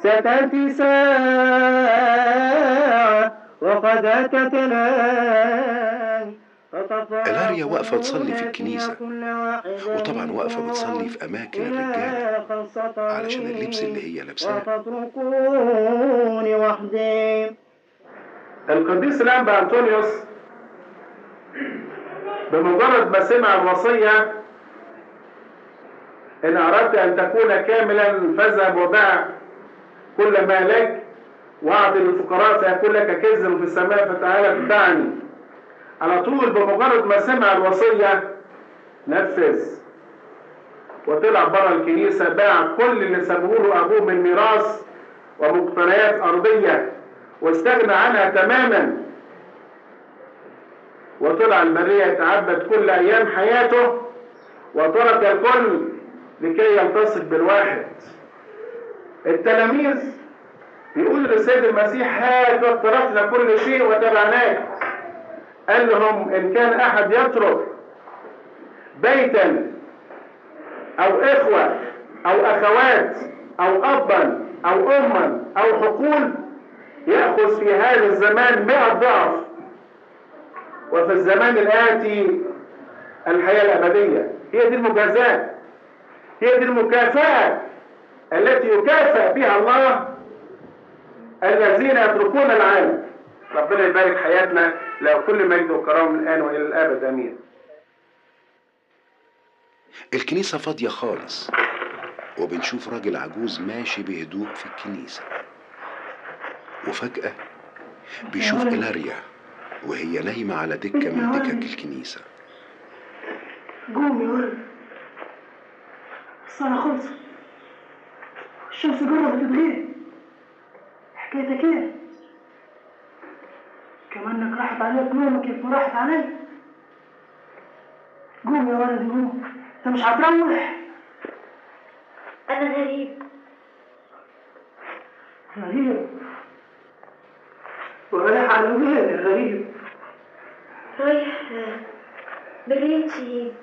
ستأتي ساعة وقد أتت الآن إلاريا واقفة تصلي في الكنيسة وطبعا واقفة بتصلي في أماكن الرجالة علشان اللبس اللي هي لابساه فتتركوني وحدي القديس الأنبا أنطونيوس بمجرد ما سمع الوصية إن أردت أن تكون كاملا فاذهب وباع كل ما لك واعطي للفقراء فيكون لك كنز في السماء فتعالى تدعني على طول بمجرد ما سمع الوصية نفذ وطلع بره الكنيسة باع كل اللي سابوه له أبوه من ميراث ومقتنيات أرضية واستغنى عنها تماما وطلع البرية يتعبد كل أيام حياته وترك الكل لكي يلتصق بالواحد التلاميذ بيقول للسيد المسيح هات واقترفنا كل شيء وتبعناك قال لهم إن كان أحد يترك بيتا أو إخوة أو أخوات أو أبا أو أما أو حقول يأخذ في هذا الزمان مئة ضعف وفي الزمان الآتي الحياة الأبدية هي دي المجازاة هي دي المكافأة التي يكافئ بها الله الذين يتركون العالم ربنا يبارك حياتنا له كل مجد وكرامه من الآن وإلى الأبد آمين الكنيسة فاضية خالص وبنشوف راجل عجوز ماشي بهدوء في الكنيسة وفجأة بيشوف إلاريا وهي نايمة على دكة من دكك الكنيسة قوم يا ولد الصلاة خلصت الشمس قربت تغيب حكايتك ايه؟ كمانك راحت عليك نومك كيف ما راحت علي قوم يا ولد قوم انت مش هتروح أنا غريب غريب ورايح على وين يا غريب رايح آه، بريتي